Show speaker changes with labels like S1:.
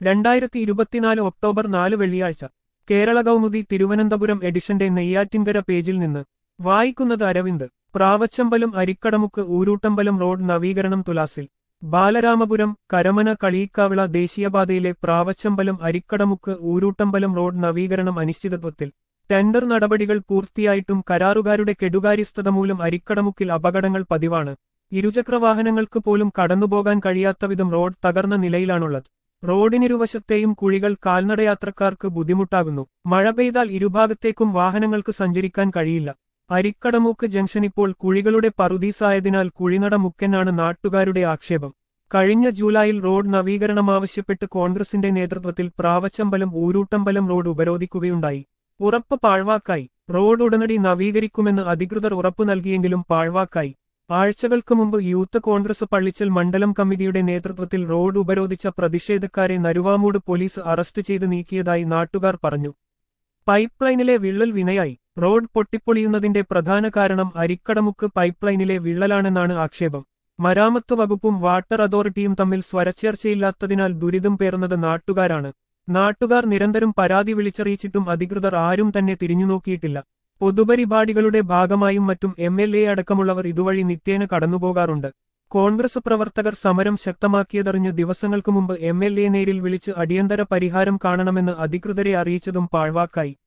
S1: രണ്ടായിരത്തി ഇരുപത്തിനാല് ഒക്ടോബർ നാല് വെള്ളിയാഴ്ച കേരള കൗമുദി തിരുവനന്തപുരം എഡിഷന്റെ നെയ്യാറ്റിൻകര പേജിൽ നിന്ന് വായിക്കുന്നത് അരവിന്ദ് പ്രാവച്ചമ്പലം അരിക്കടമുക്ക് ഊരൂട്ടമ്പലം റോഡ് നവീകരണം തുലാസിൽ ബാലരാമപുരം കരമന കളിയിക്കാവിള ദേശീയപാതയിലെ പ്രാവച്ചമ്പലം അരിക്കടമുക്ക് ഊരൂട്ടമ്പലം റോഡ് നവീകരണം അനിശ്ചിതത്വത്തിൽ ടെൻഡർ നടപടികൾ പൂർത്തിയായിട്ടും കരാറുകാരുടെ കെടുകാര്യസ്ഥത മൂലം അരിക്കടമുക്കിൽ അപകടങ്ങൾ പതിവാണ് ഇരുചക്രവാഹനങ്ങൾക്ക് പോലും കടന്നുപോകാൻ കഴിയാത്തവിധം റോഡ് തകർന്ന നിലയിലാണുള്ളത് റോഡിനിരുവശത്തെയും കുഴികൾ കാൽനടയാത്രക്കാർക്ക് ബുദ്ധിമുട്ടാകുന്നു മഴ പെയ്താൽ ഇരുഭാഗത്തേക്കും വാഹനങ്ങൾക്ക് സഞ്ചരിക്കാൻ കഴിയില്ല അരിക്കടമൂക്ക് ജംഗ്ഷൻ ഇപ്പോൾ കുഴികളുടെ പറുദീസായതിനാൽ കുഴിനട മുക്കനാണ് നാട്ടുകാരുടെ ആക്ഷേപം കഴിഞ്ഞ ജൂലൈയിൽ റോഡ് നവീകരണം ആവശ്യപ്പെട്ട് കോൺഗ്രസിന്റെ നേതൃത്വത്തിൽ പ്രാവച്ചമ്പലം ഊരൂട്ടമ്പലം റോഡ് ഉപരോധിക്കുകയുണ്ടായി ഉറപ്പ് പാഴ്വാക്കായി റോഡ് ഉടനടി നവീകരിക്കുമെന്ന് അധികൃതർ ഉറപ്പു നൽകിയെങ്കിലും പാഴ്വാക്കായി ആഴ്ചകൾക്ക് മുമ്പ് യൂത്ത് കോൺഗ്രസ് പള്ളിച്ചൽ മണ്ഡലം കമ്മിറ്റിയുടെ നേതൃത്വത്തിൽ റോഡ് ഉപരോധിച്ച പ്രതിഷേധക്കാരെ നരുവാമൂട് പോലീസ് അറസ്റ്റ് ചെയ്ത് നീക്കിയതായി നാട്ടുകാർ പറഞ്ഞു പൈപ്പ് ലൈനിലെ വിള്ളൽ വിനയായി റോഡ് പൊട്ടിപ്പൊളിയുന്നതിന്റെ പ്രധാന കാരണം അരിക്കടമുക്ക് പൈപ്പ് ലൈനിലെ വിള്ളലാണെന്നാണ് ആക്ഷേപം മരാമത്ത് വകുപ്പും വാട്ടർ അതോറിറ്റിയും തമ്മിൽ സ്വരച്ചേർച്ചയില്ലാത്തതിനാൽ ദുരിതം പേറുന്നത് നാട്ടുകാരാണ് നാട്ടുകാർ നിരന്തരം പരാതി വിളിച്ചറിയിച്ചിട്ടും അധികൃതർ ആരും തന്നെ തിരിഞ്ഞുനോക്കിയിട്ടില്ല പൊതുപരിപാടികളുടെ ഭാഗമായും മറ്റും എം എൽ എ അടക്കമുള്ളവർ ഇതുവഴി നിത്യേന കടന്നുപോകാറുണ്ട് കോൺഗ്രസ് പ്രവർത്തകർ സമരം ശക്തമാക്കിയതറിഞ്ഞ് ദിവസങ്ങൾക്കു മുമ്പ് എം എൽ എ നേരിൽ വിളിച്ച് അടിയന്തര പരിഹാരം കാണണമെന്ന് അധികൃതരെ അറിയിച്ചതും പാഴ്വാക്കായി